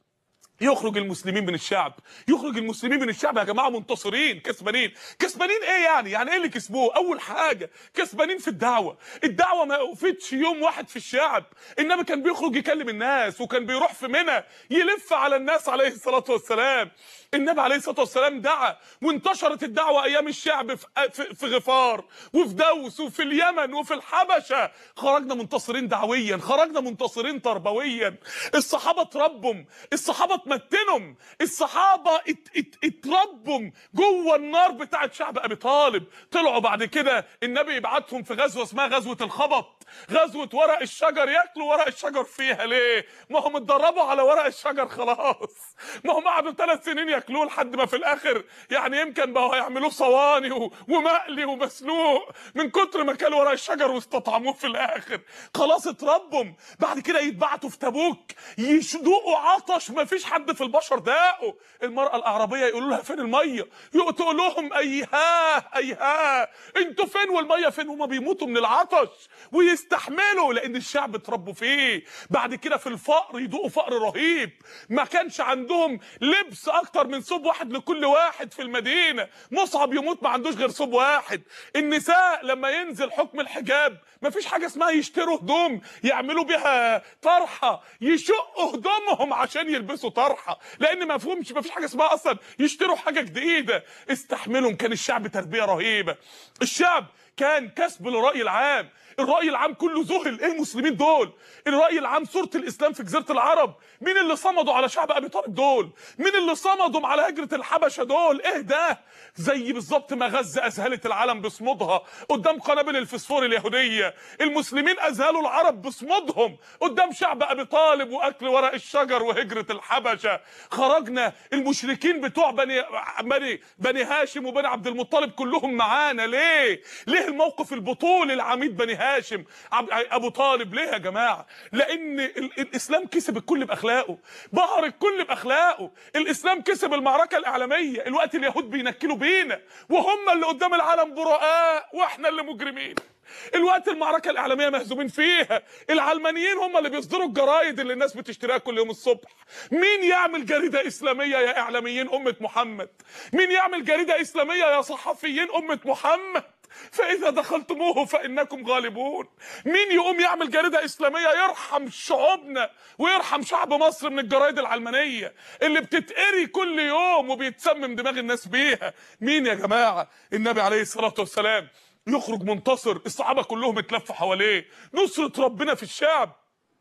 [SPEAKER 2] يخرج المسلمين من الشعب يخرج المسلمين من الشعب يا جماعه منتصرين كسبانين كسبانين ايه يعني يعني ايه اللي كسبوه اول حاجه كسبانين في الدعوه الدعوه ما وقفتش يوم واحد في الشعب النبي كان بيخرج يكلم الناس وكان بيروح في منى يلف على الناس عليه الصلاه والسلام النبي عليه الصلاه والسلام دعا وانتشرت الدعوه ايام الشعب في في, في غفار وفي دوس وفي اليمن وفي الحبشه خرجنا منتصرين دعويا خرجنا منتصرين تربويا الصحابه اتربوا الصحابه اتمتنوا الصحابه ات ات اتربوا جوه النار بتاعه شعب ابي طالب طلعوا بعد كده النبي يبعتهم في غزوه اسمها غزوه الخبط غزوه ورق الشجر ياكلوا ورق الشجر فيها ليه ما هم اتدربوا على ورق الشجر خلاص ما هم قعدوا ثلاث سنين ياكلوه لحد ما في الاخر يعني يمكن بقوا يعملوه صواني و- ومقلي ومسلوق من كتر ما كانوا ورق الشجر واستطعموه في الاخر خلاص اتربوا بعد كده يتبعتوا في تبوك يشدقوا عطش ما فيش حد في البشر داقوا المرأة الأعرابية يقولوا لها فين المية يقولوا لهم أيها أيها انتوا فين والمية فين هما بيموتوا من العطش ويستحملوا لأن الشعب اتربوا فيه بعد كده في الفقر يدوقوا فقر رهيب ما كانش عندهم لبس أكتر من صوب واحد لكل واحد في المدينة مصعب يموت ما عندوش غير صوب واحد النساء لما ينزل حكم الحجاب ما فيش حاجة اسمها يشتروا هدوم يعملوا بيها طرحة يشقوا هدومهم عشان يلبسوا طرحة لأن ما فهمش ما فيش حاجة اسمها أصلا يشتروا حاجة جديدة استحملهم كان الشعب تربية رهيبة الشعب كان كسب للرأي العام الرأي العام كله ذهل ايه المسلمين دول الرأي العام صورة الإسلام في جزيرة العرب مين اللي صمدوا على شعب أبي طالب دول مين اللي صمدوا على هجرة الحبشة دول ايه ده زي بالظبط ما غزة أذهلت العالم بصمودها قدام قنابل الفسفور اليهودية المسلمين أذهلوا العرب بصمودهم قدام شعب أبي طالب وأكل ورق الشجر وهجرة الحبشة خرجنا المشركين بتوع بني بني بني هاشم وبني عبد المطلب كلهم معانا ليه ليه الموقف البطولي العميد بني هاشم عب- ابو طالب ليه يا جماعه لان ال- الاسلام كسب الكل باخلاقه بهر الكل باخلاقه الاسلام كسب المعركه الاعلاميه الوقت اليهود بينكلوا بينا وهم اللي قدام العالم براء واحنا اللي مجرمين الوقت المعركة الإعلامية مهزومين فيها العلمانيين هم اللي بيصدروا الجرايد اللي الناس بتشتريها كل يوم الصبح مين يعمل جريدة إسلامية يا إعلاميين أمة محمد مين يعمل جريدة إسلامية يا صحفيين أمة محمد فإذا دخلتموه فإنكم غالبون مين يقوم يعمل جريدة إسلامية يرحم شعوبنا ويرحم شعب مصر من الجرايد العلمانية اللي بتتقري كل يوم وبيتسمم دماغ الناس بيها مين يا جماعة النبي عليه الصلاة والسلام يخرج منتصر الصحابة كلهم اتلفوا حواليه نصرة ربنا في الشعب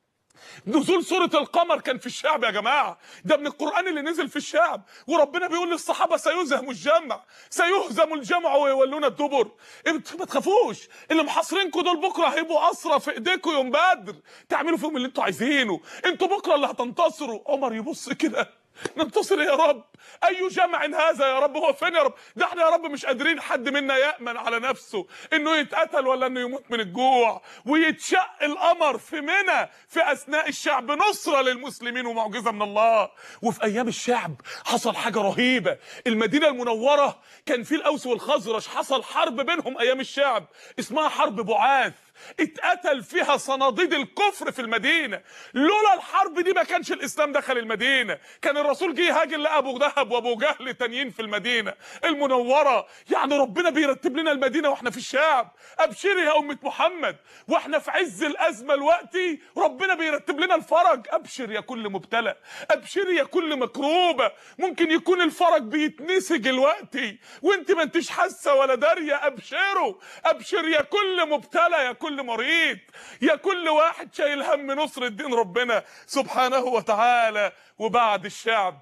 [SPEAKER 2] نزول سورة القمر كان في الشعب يا جماعة ده من القرآن اللي نزل في الشعب وربنا بيقول للصحابة سيهزم الجمع سيهزم الجمع ويولون الدبر انتوا ما تخافوش اللي محاصرينكم دول بكرة هيبقوا أسرى في ايديكم يوم بدر تعملوا فيهم اللي انتوا عايزينه انتوا بكرة اللي هتنتصروا عمر يبص كده ننتصر يا رب اي جمع هذا يا رب هو فين يا رب ده احنا يا رب مش قادرين حد منا يامن على نفسه انه يتقتل ولا انه يموت من الجوع ويتشق القمر في منى في اثناء الشعب نصره للمسلمين ومعجزه من الله وفي ايام الشعب حصل حاجه رهيبه المدينه المنوره كان في الاوس والخزرج حصل حرب بينهم ايام الشعب اسمها حرب بعاث اتقتل فيها صناديد الكفر في المدينه لولا الحرب دي ما كانش الاسلام دخل المدينه كان الرسول جه يهاجر لقى ابو لهب وابو جهل تانيين في المدينه المنوره يعني ربنا بيرتب لنا المدينه واحنا في الشعب ابشري يا امه محمد واحنا في عز الازمه الوقتي ربنا بيرتب لنا الفرج ابشر يا كل مبتلى ابشري يا كل مكروبه ممكن يكون الفرج بيتنسج الوقتي وانت ما انتش حاسه ولا داريه ابشروا ابشر يا كل مبتلى يا كل مريض يا كل واحد شايل هم نصر الدين ربنا سبحانه وتعالى وبعد الشعب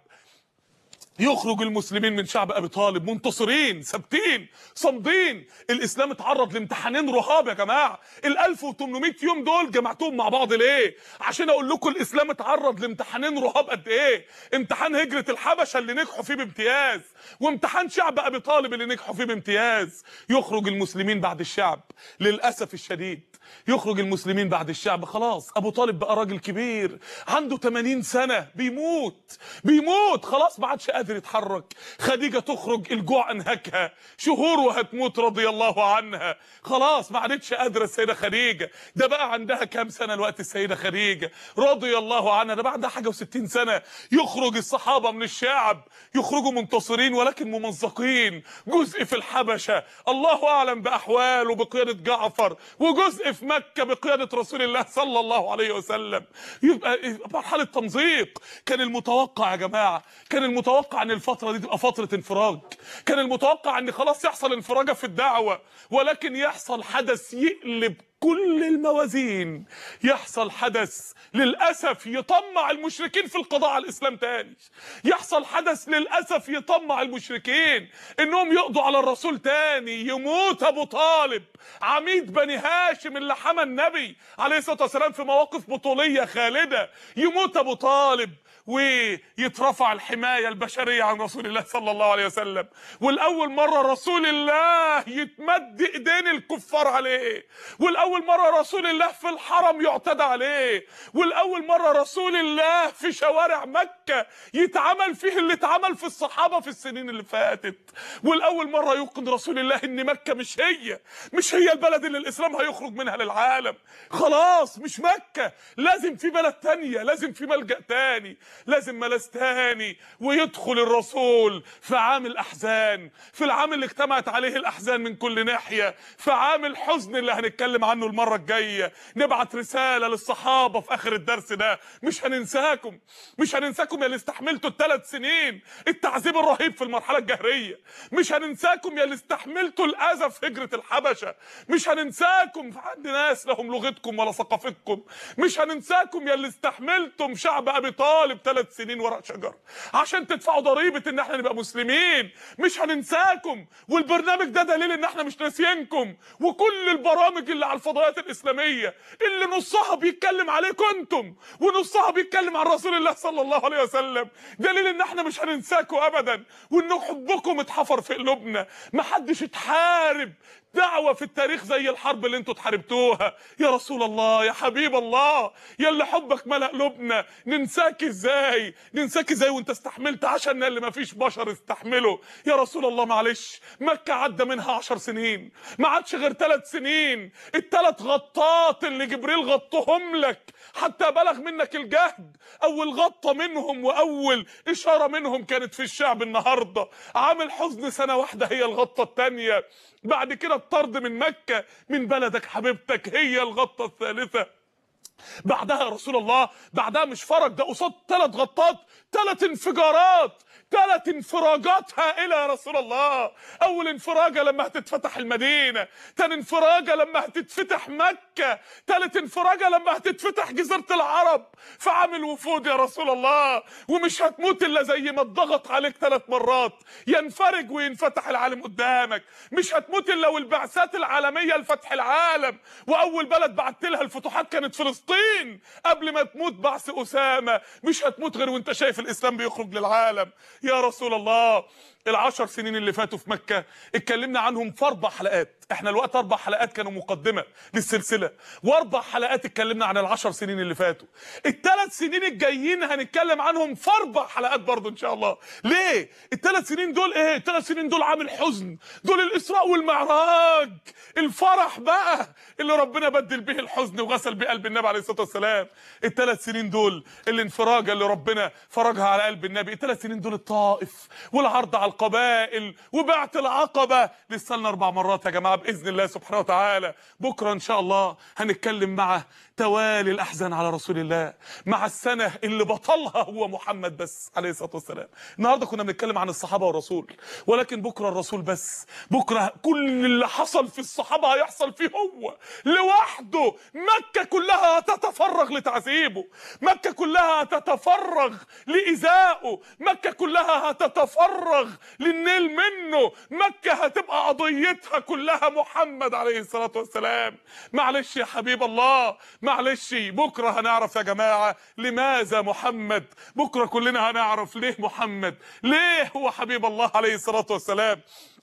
[SPEAKER 2] يخرج المسلمين من شعب ابي طالب منتصرين ثابتين صامدين الاسلام اتعرض لامتحانين رهاب يا جماعه ال 1800 يوم دول جمعتهم مع بعض ليه عشان اقول لكم الاسلام اتعرض لامتحانين رهاب قد ايه امتحان هجره الحبشه اللي نجحوا فيه بامتياز وامتحان شعب ابي طالب اللي نجحوا فيه بامتياز يخرج المسلمين بعد الشعب للاسف الشديد يخرج المسلمين بعد الشعب خلاص ابو طالب بقى راجل كبير عنده 80 سنه بيموت بيموت خلاص ما عادش قادر يتحرك خديجه تخرج الجوع انهكها شهور وهتموت رضي الله عنها خلاص ما عادتش قادره السيده خديجه ده بقى عندها كام سنه الوقت السيده خديجه رضي الله عنها ده بقى عندها حاجه و60 سنه يخرج الصحابه من الشعب يخرجوا منتصرين ولكن ممزقين جزء في الحبشه الله اعلم باحواله بقياده جعفر وجزء في مكه بقياده رسول الله صلى الله عليه وسلم يبقى مرحله تمزيق كان المتوقع يا جماعه كان المتوقع ان الفتره دي تبقى فتره انفراج كان المتوقع ان خلاص يحصل انفراجه في الدعوه ولكن يحصل حدث يقلب كل الموازين يحصل حدث للاسف يطمع المشركين في القضاء على الاسلام تاني يحصل حدث للاسف يطمع المشركين انهم يقضوا على الرسول تاني يموت ابو طالب عميد بني هاشم اللي حمى النبي عليه الصلاه والسلام في مواقف بطوليه خالده يموت ابو طالب ويترفع الحمايه البشريه عن رسول الله صلى الله عليه وسلم والاول مره رسول الله يتمد ايدين الكفار عليه والاول مره رسول الله في الحرم يعتدى عليه والاول مره رسول الله في شوارع مكه يتعمل فيه اللي اتعمل في الصحابه في السنين اللي فاتت والاول مره يوقن رسول الله ان مكه مش هي مش هي البلد اللي الاسلام هيخرج منها للعالم خلاص مش مكه لازم في بلد تانية لازم في ملجأ تاني لازم ملاذ تاني ويدخل الرسول في عام الاحزان في العام اللي اجتمعت عليه الاحزان من كل ناحيه في عام الحزن اللي هنتكلم عنه المره الجايه نبعت رساله للصحابه في اخر الدرس ده مش هننساكم مش هننساكم يا اللي استحملتوا الثلاث سنين التعذيب الرهيب في المرحله الجهريه مش هننساكم يا اللي استحملتوا الاذى في هجره الحبشه مش هننساكم في عند ناس لهم لغتكم ولا ثقافتكم مش هننساكم يا اللي استحملتم شعب ابي طالب ثلاث سنين وراء شجر عشان تدفعوا ضريبه ان احنا نبقى مسلمين مش هننساكم والبرنامج ده دليل ان احنا مش ناسيينكم وكل البرامج اللي على الفضائيات الاسلاميه اللي نصها بيتكلم عليكم انتم ونصها بيتكلم عن رسول الله صلى الله عليه وسلم دليل ان احنا مش هننساكم ابدا وان حبكم اتحفر في قلوبنا محدش اتحارب دعوة في التاريخ زي الحرب اللي انتوا اتحاربتوها يا رسول الله يا حبيب الله يا اللي حبك ملأ قلوبنا ننساك ازاي ننساك ازاي وانت استحملت عشان اللي ما فيش بشر استحمله يا رسول الله معلش مكة عدى منها عشر سنين ما عادش غير ثلاث سنين الثلاث غطات اللي جبريل غطهم لك حتى بلغ منك الجهد اول غطة منهم واول اشارة منهم كانت في الشعب النهاردة عامل حزن سنة واحدة هي الغطة التانية بعد كده الطرد من مكة من بلدك حبيبتك هي الغطة الثالثة بعدها يا رسول الله بعدها مش فرج ده قصاد ثلاث غطات ثلاث انفجارات ثلاث انفراجات هائلة يا رسول الله أول انفراجة لما هتتفتح المدينة تاني انفراجة لما هتتفتح مكة تالت انفراجة لما هتتفتح جزيرة العرب في عام الوفود يا رسول الله ومش هتموت إلا زي ما اتضغط عليك ثلاث مرات ينفرج وينفتح العالم قدامك مش هتموت إلا والبعثات العالمية لفتح العالم وأول بلد بعت لها الفتوحات كانت فلسطين فلسطين قبل ما تموت بعث اسامه مش هتموت غير وانت شايف الاسلام بيخرج للعالم يا رسول الله العشر سنين اللي فاتوا في مكة اتكلمنا عنهم في أربع حلقات احنا الوقت أربع حلقات كانوا مقدمة للسلسلة وأربع حلقات اتكلمنا عن العشر سنين اللي فاتوا الثلاث سنين الجايين هنتكلم عنهم في أربع حلقات برضو إن شاء الله ليه؟ الثلاث سنين دول إيه؟ الثلاث سنين دول عامل حزن دول الإسراء والمعراج الفرح بقى اللي ربنا بدل به الحزن وغسل به قلب النبي عليه الصلاة والسلام الثلاث سنين دول الانفراجة اللي ربنا فرجها على قلب النبي الثلاث سنين دول الطائف والعرض على القبائل وبعت العقبة لسه لنا اربع مرات يا جماعة بإذن الله سبحانه وتعالى بكرة إن شاء الله هنتكلم مع توالي الأحزان على رسول الله مع السنة اللي بطلها هو محمد بس عليه الصلاة والسلام النهاردة كنا بنتكلم عن الصحابة والرسول ولكن بكرة الرسول بس بكرة كل اللي حصل في الصحابة هيحصل فيه هو لوحده مكة كلها هتتفرغ لتعذيبه مكة كلها هتتفرغ لإيذائه مكة كلها هتتفرغ للنيل منه مكة هتبقى قضيتها كلها محمد عليه الصلاة والسلام معلش يا حبيب الله معلش بكرة هنعرف يا جماعة لماذا محمد بكرة كلنا هنعرف ليه محمد ليه هو حبيب الله عليه الصلاة والسلام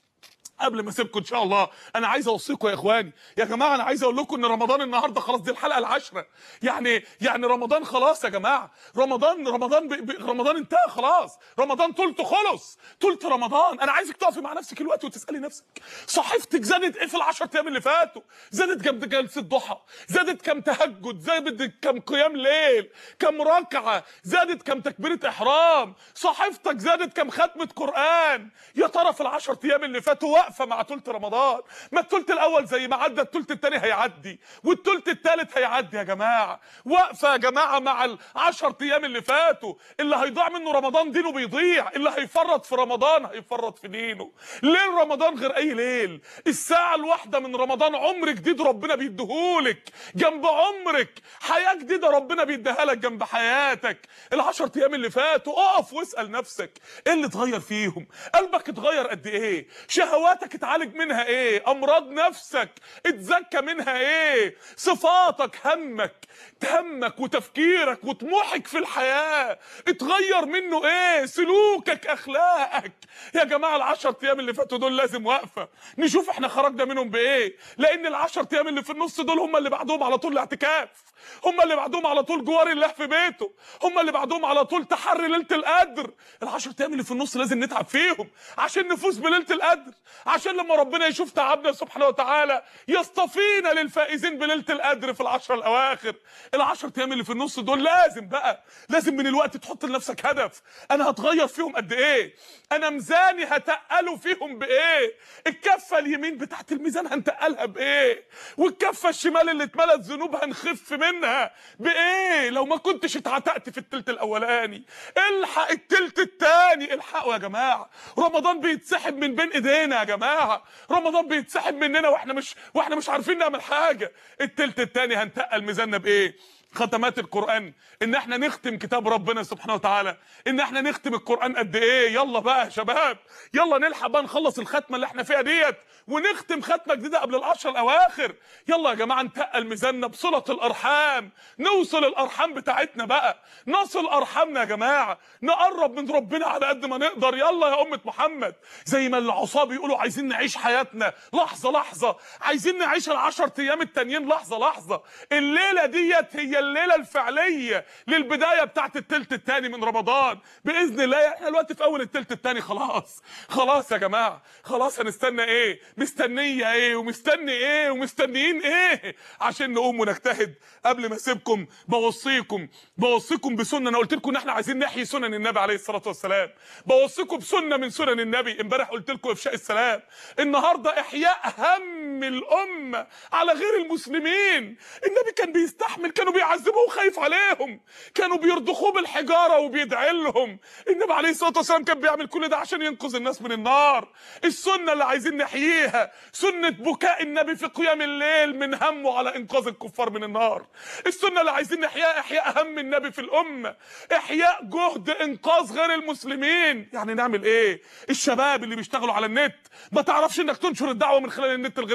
[SPEAKER 2] قبل ما اسيبكم ان شاء الله انا عايز اوصيكم يا اخواني يا جماعه انا عايز اقول لكم ان رمضان النهارده خلاص دي الحلقه العاشره يعني يعني رمضان خلاص يا جماعه رمضان رمضان ب... ب... رمضان انتهى خلاص رمضان تلته خلص تلت رمضان انا عايزك تقفي مع نفسك الوقت وتسالي نفسك صحيفتك زادت ايه في العشر ايام اللي فاتوا زادت كام جلسه ضحى زادت كام تهجد زادت كام قيام ليل كام ركعه زادت كام تكبيره احرام صحيفتك زادت كام ختمه قران يا ترى في العشر ايام اللي فاتوا واقفه مع تلت رمضان ما التلت الاول زي ما عدى التلت التاني هيعدي والتلت التالت هيعدي يا جماعه واقفه يا جماعه مع العشر ايام اللي فاتوا اللي هيضيع منه رمضان دينه بيضيع اللي هيفرط في رمضان هيفرط في دينه ليل رمضان غير اي ليل الساعه الواحده من رمضان عمر جديد ربنا بيديهولك جنب عمرك حياه جديده ربنا بيديها لك جنب حياتك العشر ايام اللي فاتوا اقف واسال نفسك ايه اللي اتغير فيهم قلبك اتغير قد ايه شهواتك اتعالج منها ايه امراض نفسك اتزكى منها ايه صفاتك همك همك وتفكيرك وطموحك في الحياه اتغير منه ايه سلوكك اخلاقك يا جماعه العشر ايام اللي فاتوا دول لازم واقفه نشوف احنا خرجنا منهم بايه لان العشر ايام اللي في النص دول هم اللي بعدهم على طول الاعتكاف هم اللي بعدهم على طول جوار الله في بيته هم اللي بعدهم على طول تحري ليله القدر العشر ايام اللي في النص لازم نتعب فيهم عشان نفوز بليله القدر عشان لما ربنا يشوف تعبنا سبحانه وتعالى يصطفينا للفائزين بليله القدر في العشر الاواخر العشر ايام اللي في النص دول لازم بقى لازم من الوقت تحط لنفسك هدف انا هتغير فيهم قد ايه انا ميزاني هتقله فيهم بايه الكفه اليمين بتاعت الميزان هنتقلها بايه والكفه الشمال اللي اتملت ذنوب هنخف منها بايه لو ما كنتش اتعتقت في التلت الاولاني الحق التلت التاني الحقوا يا جماعه رمضان بيتسحب من بين ايدينا يا جماعه رمضان بيتسحب مننا واحنا مش واحنا مش عارفين نعمل حاجه التلت التاني هنتقل ميزاننا بايه ختمات القرآن ان احنا نختم كتاب ربنا سبحانه وتعالى ان احنا نختم القرآن قد ايه يلا بقى يا شباب يلا نلحق بقى نخلص الختمة اللي احنا فيها ديت ونختم ختمة جديدة قبل العشر الاواخر يلا يا جماعة نتقل ميزاننا بصلة الارحام نوصل الارحام بتاعتنا بقى نصل ارحامنا يا جماعة نقرب من ربنا على قد ما نقدر يلا يا امة محمد زي ما العصاب بيقولوا عايزين نعيش حياتنا لحظة لحظة عايزين نعيش العشر ايام التانيين لحظة لحظة الليلة ديت هي الليله الفعليه للبدايه بتاعت التلت الثاني من رمضان باذن الله احنا دلوقتي في اول التلت الثاني خلاص خلاص يا جماعه خلاص هنستنى ايه مستنيه ايه ومستني ايه ومستنيين ايه عشان نقوم ونجتهد قبل ما اسيبكم بوصيكم بوصيكم بسنه انا قلت لكم ان احنا عايزين نحيي سنن النبي عليه الصلاه والسلام بوصيكم بسنه من سنن النبي امبارح قلت لكم افشاء السلام النهارده احياء هم الامه على غير المسلمين النبي كان بيستحمل كانوا بيع بيعذبوه وخايف عليهم كانوا بيرضخوه بالحجاره وبيدعي لهم النبي عليه الصلاه والسلام كان بيعمل كل ده عشان ينقذ الناس من النار السنه اللي عايزين نحييها سنه بكاء النبي في قيام الليل من همه على انقاذ الكفار من النار السنه اللي عايزين نحياها احياء هم النبي في الامه احياء جهد انقاذ غير المسلمين يعني نعمل ايه الشباب اللي بيشتغلوا على النت ما تعرفش انك تنشر الدعوه من خلال النت لغير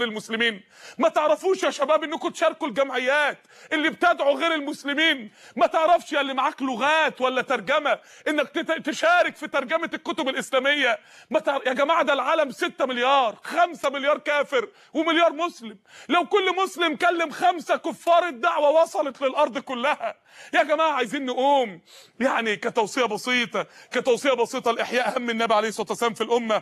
[SPEAKER 2] المسلمين ما تعرفوش يا شباب انكم تشاركوا الجمعيات اللي بتدعو غير المسلمين ما تعرفش يا اللي معاك لغات ولا ترجمه انك تت- تشارك في ترجمه الكتب الاسلاميه ما تعرف... يا جماعه ده العالم 6 مليار 5 مليار كافر ومليار مسلم لو كل مسلم كلم خمسه كفار الدعوه وصلت للارض كلها يا جماعه عايزين نقوم يعني كتوصيه بسيطه كتوصيه بسيطه لاحياء هم النبي عليه الصلاه والسلام في الامه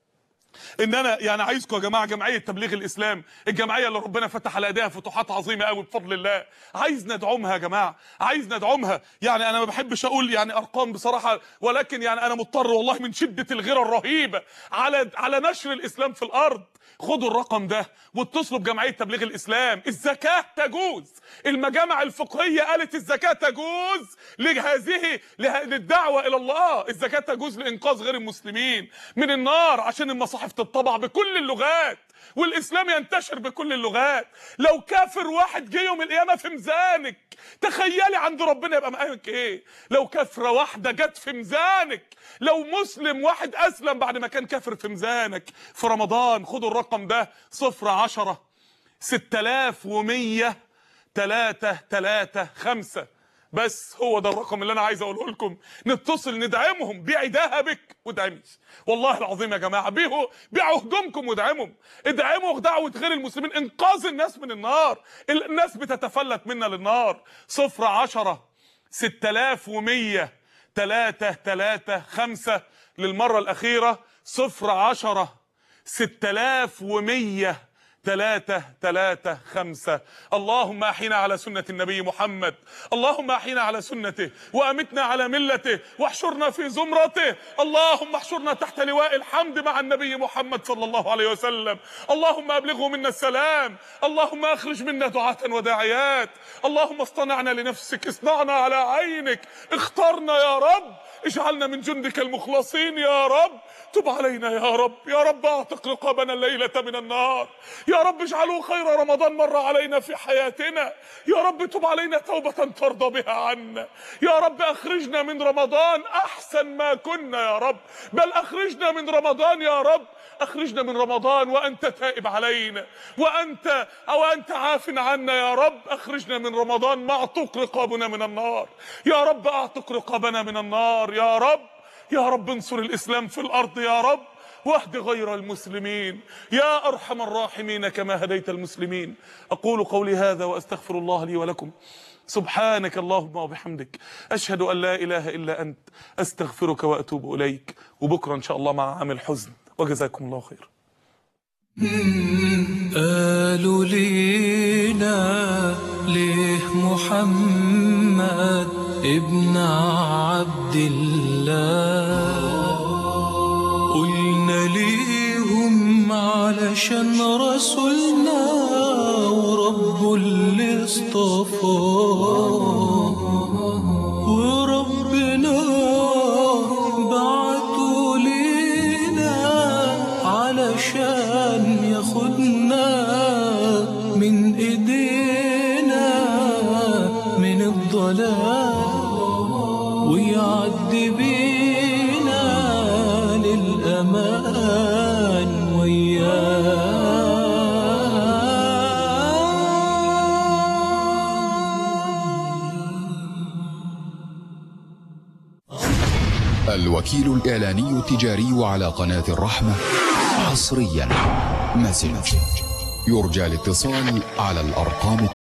[SPEAKER 2] ان انا يعني عايزكم يا جماعه جمعيه تبليغ الاسلام الجمعيه اللي ربنا فتح على ايديها فتوحات عظيمه قوي بفضل الله عايز ندعمها يا جماعه عايز ندعمها يعني انا ما بحبش اقول يعني ارقام بصراحه ولكن يعني انا مضطر والله من شده الغيره الرهيبه على على نشر الاسلام في الارض خدوا الرقم ده واتصلوا بجمعيه تبليغ الاسلام الزكاه تجوز المجامع الفقهيه قالت الزكاه تجوز لهذه له- للدعوه الى الله الزكاه تجوز لانقاذ غير المسلمين من النار عشان المصاحف تطبع بكل اللغات والاسلام ينتشر بكل اللغات لو كافر واحد جه يوم القيامه في ميزانك تخيلي عند ربنا يبقى مقامك ايه لو كافره واحده جت في ميزانك لو مسلم واحد اسلم بعد ما كان كافر في ميزانك في رمضان خدوا الرقم ده صفر عشرة ستة آلاف ومية تلاتة تلاتة خمسة بس هو ده الرقم اللي انا عايز اقوله لكم نتصل ندعمهم بيعي ذهبك وادعمي والله العظيم يا جماعه بيعوا بيعوا هدومكم وادعمهم ادعموا دعوه غير المسلمين انقاذ الناس من النار الناس بتتفلت منا للنار صفر عشرة ستة آلاف ومية تلاتة تلاتة خمسة للمرة الأخيرة صفر عشرة ستة آلاف ومية تلاتة تلاتة خمسة اللهم أحينا على سنة النبي محمد اللهم أحينا على سنته وأمتنا على ملته واحشرنا في زمرته اللهم احشرنا تحت لواء الحمد مع النبي محمد صلى الله عليه وسلم اللهم أبلغه منا السلام اللهم أخرج منا دعاة وداعيات اللهم اصطنعنا لنفسك اصنعنا على عينك اخترنا يا رب اجعلنا من جندك المخلصين يا رب تب علينا يا رب يا رب اعتق رقابنا الليلة من النار يا رب اجعله خير رمضان مر علينا في حياتنا يا رب تب علينا توبة ترضى بها عنا يا رب اخرجنا من رمضان احسن ما كنا يا رب بل اخرجنا من رمضان يا رب اخرجنا من رمضان وانت تائب علينا وانت او انت عاف عنا يا رب اخرجنا من رمضان معتق رقابنا من النار يا رب اعتق رقابنا من النار يا رب يا رب انصر الاسلام في الارض يا رب واهد غير المسلمين يا ارحم الراحمين كما هديت المسلمين اقول قولي هذا واستغفر الله لي ولكم سبحانك اللهم وبحمدك اشهد ان لا اله الا انت استغفرك واتوب اليك وبكره ان شاء الله مع عام الحزن وجزاكم الله خير
[SPEAKER 1] قالوا لينا ليه محمد ابن عبد الله قلنا ليهم علشان رسولنا ورب اللي اصطفاه وربنا بعته لينا علشان ياخدنا من ايدينا من الضلال ويعدي بينا للأمان وياه
[SPEAKER 3] الوكيل الإعلاني التجاري على قناة الرحمة حصريا مسج يرجى الاتصال على الأرقام